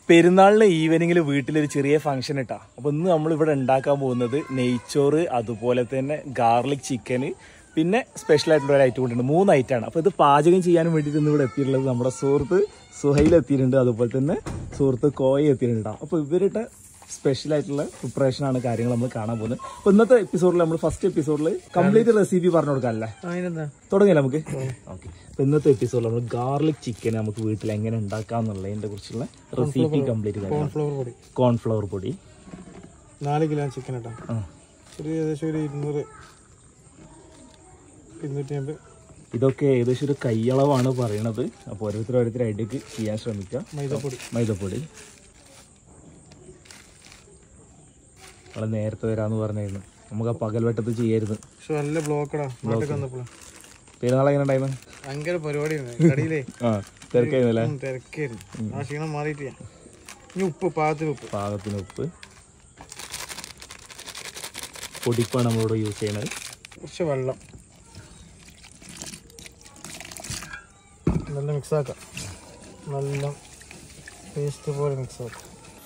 പെരുന്നാളിന് ഈവനിങ്ങിൽ വീട്ടിലൊരു ചെറിയ ഫംഗ്ഷൻ ഇട്ടാ അപ്പൊ ഇന്ന് നമ്മൾ ഇവിടെ ഉണ്ടാക്കാൻ പോകുന്നത് നെയ്ച്ചോറ് അതുപോലെ തന്നെ ഗാർലിക് ചിക്കന് പിന്നെ സ്പെഷ്യൽ ആയിട്ടുള്ള ഒരു ഐറ്റം കൊണ്ടുണ്ട് മൂന്ന് ഐറ്റമാണ് അപ്പൊ ഇത് പാചകം ചെയ്യാനും വേണ്ടിയിട്ട് ഇന്ന് ഇവിടെ എത്തിയിട്ടുള്ളത് നമ്മുടെ സുഹൃത്ത് സുഹൈൽ എത്തിയിട്ടുണ്ട് അതുപോലെ തന്നെ സുഹൃത്ത് കോയ എത്തിയിട്ടുണ്ട് അപ്പൊ ഇവരുടെ സ്പെഷ്യൽ ആയിട്ടുള്ള പ്രിപ്പറേഷൻ ആണ് കാര്യങ്ങൾ നമ്മൾ കാണാൻ പോകുന്നത് അപ്പൊ ഇന്നത്തെ എപ്പിസോഡിൽ നമ്മൾ ഫസ്റ്റ് എപ്പിസോഡിൽ കംപ്ലീറ്റ് റെസിപ്പി പറഞ്ഞു കൊടുക്കാനല്ലേ അതിനെന്താ തുടങ്ങിയല്ലേ നമുക്ക് ഓക്കെ അപ്പൊ ഇന്നത്തെ എപ്പിസോഡിൽ നമ്മൾ ഗാർലിക് ചിക്കൻ നമുക്ക് വീട്ടിൽ എങ്ങനെ ഉണ്ടാക്കാം എന്നുള്ളതിനെ കുറിച്ചുള്ള റെസിപ്പി കംപ്ലീറ്റ് കാര്യം കോൺഫ്ലവർ പൊടി കോൺഫ്ലവർ പൊടി നാല് കിലോ ചിക്കൻ ഇട്ടാ ആ. ഒരു ഏകദേശം ഒരു ഇരുന്നൂറ് ഇരുന്നൂറ്റി അമ്പത് ഇതൊക്കെ ഏകദേശം ഒരു കൈയളവാണ് പറയണത് അപ്പോൾ ഓരോരുത്തർ ഓരോരുത്തർ ഐഡിയക്ക് ചെയ്യാൻ ശ്രമിക്കുക മൈദപ്പൊടി മൈദപ്പൊടി നമ്മള് നേരത്തെ വരാന്ന് പറഞ്ഞായിരുന്നു നമുക്ക് ആ പകൽവട്ടത്ത് ചെയ്യായിരുന്നു പക്ഷെ നല്ല ബ്ലോക്കടാ നാട്ടിൽ വന്നപ്പോൾ പെരുന്നാൾ എങ്ങനെ ഉണ്ടായിരുന്നു ഭയങ്കര പരിപാടിയാണ് കടയിലേ ആ തിരക്കായിരുന്നല്ലേ ഉം, തിരക്കായിരുന്നു ആ ക്ഷീണം മാറിയിട്ട് ചെയ്യാം ഇനി ഉപ്പ് പാകത്തിന് ഉപ്പ് പാകത്തിന് ഉപ്പ് പൊടിപ്പാണ് നമ്മളിവിടെ യൂസ് ചെയ്യണത് കുറച്ച് വെള്ളം നല്ല മിക്സ് ആക്കാം നല്ല പേസ്റ്റ് പോലെ മിക്സ് ആക്കാം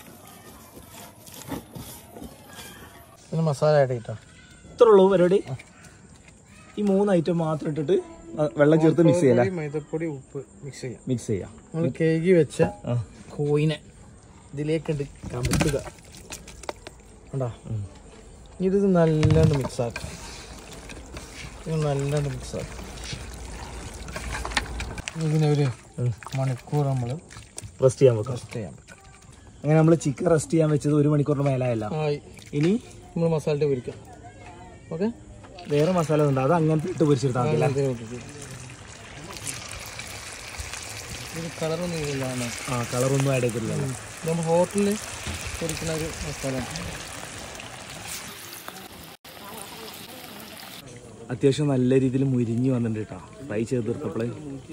പിന്നെ മസാല ആഡ് ചെയ്തിട്ടാ ഇത്ര ഉള്ളൂ പരിപാടി ഈ മൂന്ന് ഐറ്റം മാത്രം ഇട്ടിട്ട് ആ വെള്ളം ചേർത്ത് മിക്സ് ചെയ്യല മൈദപ്പൊടി ഉപ്പ് മിക്സ് ചെയ്യാം മിക്സ് ചെയ്യാം നമ്മൾ കേകി വെച്ച ആ കോയിനെ ഇതിലേക്കുണ്ട് കമത്തുക കണ്ടോ ഇത് നല്ലോണം മിക്സ് ആക്കാം ഇത് നല്ലോണം മിക്സ് ആക്കാം ഇതിനെ ഒരു മണിക്കൂർ നമ്മൾ റെസ്റ്റ് ചെയ്യാൻ വെക്കാം റെസ്റ്റ് ചെയ്യാൻ പറ്റും അങ്ങനെ നമ്മൾ ചിക്കൻ റെസ്റ്റ് ചെയ്യാൻ വെച്ചത് ഒരു മണിക്കൂറിന് മേലായല്ല ആയി ഇനി നമ്മൾ മസാല ഇട്ട് പൊരിക്കാം ഓക്കെ വേറെ മസാല ഉണ്ട് അത് അങ്ങനത്തെ ഇട്ട് പൊരിച്ചെടുത്താൽ മതി അല്ലേ ഇത് കളറൊന്നും ഇല്ല ആ കളറൊന്നും ആഡ് ചെയ്തിട്ടില്ല നമ്മൾ ഹോട്ടലിൽ പൊരിക്കുന്ന ഒരു മസാല അത്യാവശ്യം നല്ല രീതിയിൽ മുരിഞ്ഞു വന്നിട്ടുണ്ട് കേട്ടോ ഫ്രൈ ചെയ്ത് തീർത്തപ്പോഴേ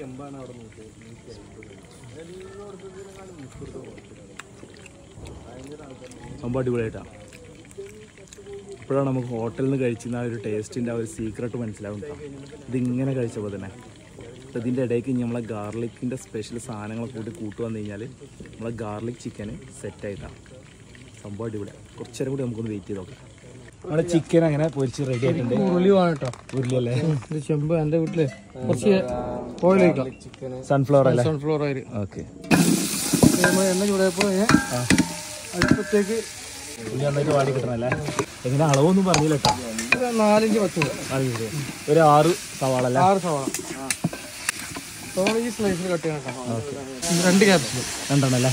സംഭവം അടിപൊളിയായിട്ടാ ഇപ്പോഴാണ് നമുക്ക് ഹോട്ടലിൽ നിന്ന് കഴിച്ചിരുന്ന ആ ഒരു ടേസ്റ്റിൻ്റെ ആ ഒരു സീക്രട്ട് മനസ്സിലാവും കേട്ടോ ഇതിങ്ങനെ കഴിച്ചപ്പോൾ തന്നെ അപ്പോൾ ഇതിൻ്റെ ഇടയ്ക്ക് ഇനി നമ്മളെ ഗാർലിക്കിൻ്റെ സ്പെഷ്യൽ സാധനങ്ങൾ കൂട്ടി കൂട്ടി വന്നു കഴിഞ്ഞാൽ നമ്മളെ ഗാർലിക് ചിക്കന് സെറ്റായിട്ടാണ് സംഭവം അടിപൊളിയാണ് കുറച്ചേരം കൂടി നമുക്കൊന്ന് വെയിറ്റ് ചെയ്ത് നോക്കാം നമ്മുടെ ചിക്കൻ അങ്ങനെ പൊരിച്ച് റെഡി ആയിട്ടുണ്ട് ഉരുളിവാണ് കേട്ടോ ഉരുളിയല്ലേ ഇത് ചെമ്പ് എൻ്റെ വീട്ടില് കുറച്ച് ഓയിൽ ഒഴിക്കാം സൺഫ്ലവർ അല്ലേ സൺഫ്ലവർ ഓയിൽ ഓക്കെ നമ്മൾ എണ്ണ ചൂടായപ്പോൾ അടുപ്പത്തേക്ക് ഇനി നന്നായിട്ട് വാടി കിട്ടണല്ലേ എങ്ങനെ അളവൊന്നും പറഞ്ഞില്ല കേട്ടോ ഒരു നാലഞ്ച് പച്ചമുളക് അറിയില്ലേ? ഒരു ആറ് സവാള അല്ലേ ആറ് സവാള സവാള ഈ സ്ലൈസിൽ കട്ട് ചെയ്യണം കേട്ടോ രണ്ട് ക്യാപ്സിലും രണ്ടെണ്ണല്ലേ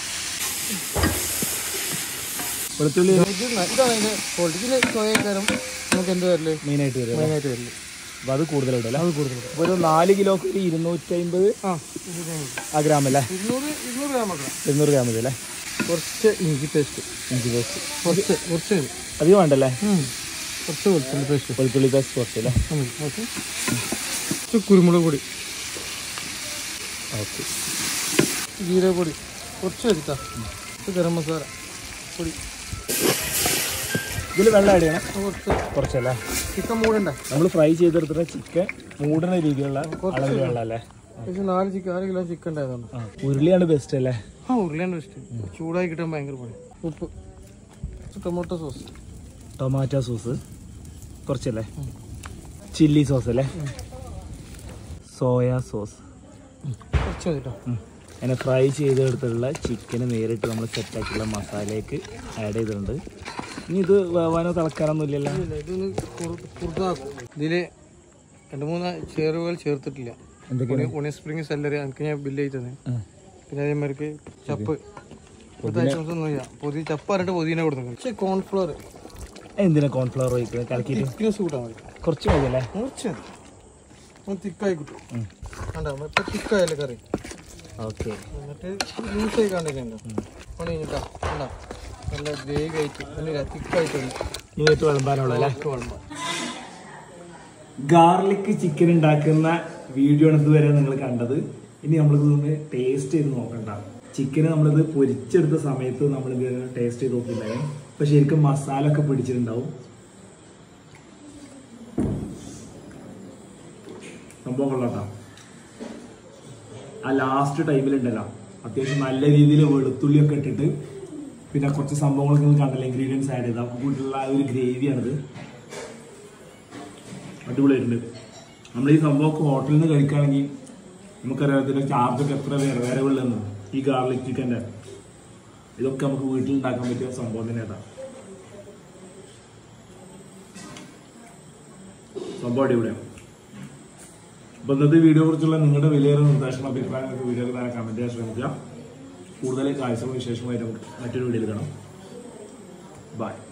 വെളുത്തുള്ളി ഇതാണ് അതിന്റെ ക്വാളിറ്റി ഇതിന് ചോയക്കാരം നമുക്ക് എന്ത് വരല് മെയിനായിട്ട് വരും മെയിനായിട്ട് വരല് അപ്പൊ അത് കൂടുതലുണ്ട് അല്ലേ അത് കൂടുതൽ അപ്പൊ ഒരു നാല് കിലോക്ക് ഒരു ഇരുന്നൂറ്റി അമ്പത് ആ ആ ഗ്രാം അല്ലേ ഇരുന്നൂറ് ഇരുന്നൂറ് ഗ്രാം വെക്കണം ഇരുന്നൂറ് ഗ്രാം മതി അല്ലേ കുറച്ച് ഇഞ്ചി പേസ്റ്റ് ഇഞ്ചി പേസ്റ്റ് കുറച്ച് കുറച്ച് മതി. അധികം വേണ്ടല്ലേ ഉം. കുറച്ച് വെളുത്തുള്ളി പേസ്റ്റ് വെളുത്തുള്ളി പേസ്റ്റ് കുറച്ച് അല്ലേ ഓക്കെ കുറച്ച് കുരുമുളക് പൊടി ഓക്കെ ജീരകപ്പൊടി കുറച്ച് എടുത്താ കുറച്ച് ഗരം മസാല പൊടി ഇതിൽ വെള്ളം ആഡ് ചെയ്യണം കുറച്ച് കുറച്ചല്ലേ ചിക്കൻ മൂടണ്ടേ നമ്മൾ ഫ്രൈ ചെയ്തെടുത്തിട്ട് ചിക്കൻ മൂടുന്ന രീതിയിലുള്ള അളവിൽ വെള്ളം അല്ലേ പക്ഷെ നാല് ചിക്കൻ ആറ് കിലോ ചിക്കൻ ഉണ്ടായതുകൊണ്ട് ആ ഉരുളിയാണ് ബെസ്റ്റ് അല്ലേ ആ ഉരുളിയാണ് ഇഷ്ടം ചൂടായി കിട്ടാൻ ഭയങ്കര പണി ഉപ്പ് ടൊമാറ്റോ സോസ് ടൊമാറ്റോ സോസ് കുറച്ചല്ലേ ചില്ലി സോസ് അല്ലേ സോയ സോസ് കുറച്ച് മതി കേട്ടോ അങ്ങനെ ഫ്രൈ ചെയ്തെടുത്തുള്ള ചിക്കന് നേരിട്ട് നമ്മൾ സെറ്റാക്കിയുള്ള മസാലയ്ക്ക് ആഡ് ചെയ്തിട്ടുണ്ട് ഇനി ഇത് വേവാനോ തിളക്കാനൊന്നും ഇല്ലല്ലോ ഇല്ല, ഇതൊന്ന് കുറു- കുറുതാക്കും ഇതില് രണ്ട് മൂന്ന് ചേരുവകൾ ചേർത്തിട്ടില്ല എന്തൊക്കെയാണ് ഉണി സ്പ്രിങ് സെല്ലറി എനിക്ക് ഞാൻ ബില്ല് ചെയ്ത് തന്നെ ആ. പിന്നെ അതേമാതിരിക്ക് ചപ്പ് ഇവിടുത്തെ ഐറ്റംസ് ഒന്നും ഇല്ല പൊതി ചപ്പ് പറഞ്ഞിട്ട് പൊതിനെ കൊടുത്തു പക്ഷേ കോൺഫ്ലവർ എന്തിനാ കോൺഫ്ലവർ ഒഴിക്കുന്നത് കലക്കിയിട്ട് തിക്നെസ് കൂട്ടാൻ മതി കുറച്ച് മതി അല്ലേ കുറച്ച് മതി തിക്കായി കിട്ടും കണ്ടോ ഇപ്പൊ തിക്കായല്ലേ കറി ഓക്കെ എന്നിട്ട് ലൂസ് ആയി കണ്ടിട്ടുണ്ടോ പണി കഴിഞ്ഞിട്ടാ കണ്ടോ നല്ല ഗ്രേവി ആയിട്ട് നല്ല തിക്കായിട്ടുണ്ട് ഇനി വിളമ്പാനുള്ള അല്ലേ കുഴമ്പ് ഗാർലിക് ചിക്കൻ ഉണ്ടാക്കുന്ന വീഡിയോ ആണ് ഇതുവരെ നിങ്ങൾ കണ്ടത് ഇനി നമ്മളിത് ഒന്ന് ടേസ്റ്റ് ചെയ്ത് നോക്കണ്ട ചിക്കന് നമ്മളിത് പൊരിച്ചെടുത്ത സമയത്ത് നമ്മളിത് ടേസ്റ്റ് ചെയ്ത് നോക്കിയിട്ടുണ്ടായിരുന്നു അപ്പൊ ശരിക്കും മസാല ഒക്കെ പിടിച്ചിട്ടുണ്ടാവും സംഭവം കൊള്ളാട്ടോ ആ ലാസ്റ്റ് ടൈമിലുണ്ടല്ലോ അത്യാവശ്യം നല്ല രീതിയിൽ വെളുത്തുള്ളിയൊക്കെ ഇട്ടിട്ട് പിന്നെ കുറച്ച് സംഭവങ്ങളൊക്കെ നിങ്ങൾ കണ്ടല്ലോ ഇൻഗ്രീഡിയൻസ് ആഡ് ചെയ്താൽ കൂട്ടിയുള്ള ആ ഒരു ഗ്രേവിയാണിത് അടിപൊളിയായിട്ടുണ്ട് നമ്മൾ ഈ സംഭവമൊക്കെ ഹോട്ടലിൽ നിന്ന് കഴിക്കുകയാണെങ്കിൽ നമുക്കറിയാം ഇതിന്റെ ചാർജൊക്കെ എത്ര വേറെ വേറെ ഉള്ളതെന്ന് ഈ ഗാർലിക് ചിക്കൻ്റെ ഇതൊക്കെ നമുക്ക് വീട്ടിൽ ഉണ്ടാക്കാൻ പറ്റിയ സംഭവം തന്നെ ഏതാ സംഭവം അടിപൊളിയാണ് അപ്പൊ ഇന്നത്തെ വീഡിയോ കുറിച്ചുള്ള നിങ്ങളുടെ വിലയേറെ നിർദ്ദേശങ്ങളും അഭിപ്രായങ്ങൾക്ക് വീഡിയോ താഴെ കമന്റ് ചെയ്യാൻ ശ്രമിക്കുക കൂടുതൽ കാഴ്ചകളും വിശേഷമായിട്ട് നമുക്ക് മറ്റൊരു വീഡിയോയിൽ കാണാം ബൈ